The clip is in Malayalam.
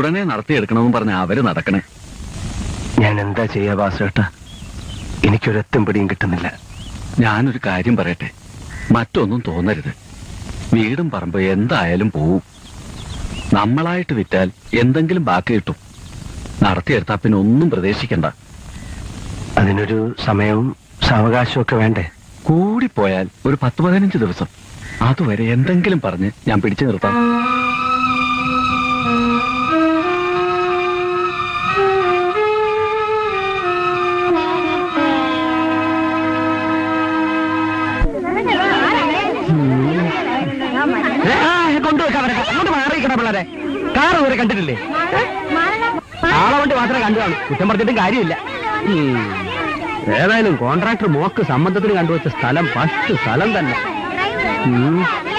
ഉടനെ നടത്തിയെടുക്കണമെന്ന് പറഞ്ഞ അവര് നടക്കണേ ഞാൻ എന്താ ചെയ്യാ വാസുവേട്ട എനിക്കൊരെത്തും പിടിയും കിട്ടുന്നില്ല ഞാനൊരു കാര്യം പറയട്ടെ മറ്റൊന്നും തോന്നരുത് വീടും പറമ്പ് എന്തായാലും പോവും നമ്മളായിട്ട് വിറ്റാൽ എന്തെങ്കിലും ബാക്കി കിട്ടും നടത്തിയെടുത്താ പിന്നെ ഒന്നും പ്രതീക്ഷിക്കണ്ട അതിനൊരു സമയവും സാവകാശവും ഒക്കെ വേണ്ടേ കൂടിപ്പോയാൽ ഒരു പത്ത് പതിനഞ്ച് ദിവസം അതുവരെ എന്തെങ്കിലും പറഞ്ഞ് ഞാൻ പിടിച്ചു നിർത്താം കൊണ്ടുവെക്കാൻ അങ്ങോട്ട് മാറിയിക്കണ പിള്ളേരെ കാർ ഇവരെ കണ്ടിട്ടില്ലേ ആളെ കൊണ്ട് മാത്രമേ കണ്ടു കാണും കുറ്റം പറഞ്ഞിട്ടും കാര്യമില്ല ഉം. ഏതായാലും കോൺട്രാക്ടർ മോക്ക് സംബന്ധത്തിന് കണ്ടുവച്ച സ്ഥലം ഫസ്റ്റ് സ്ഥലം തന്നെ ഉം.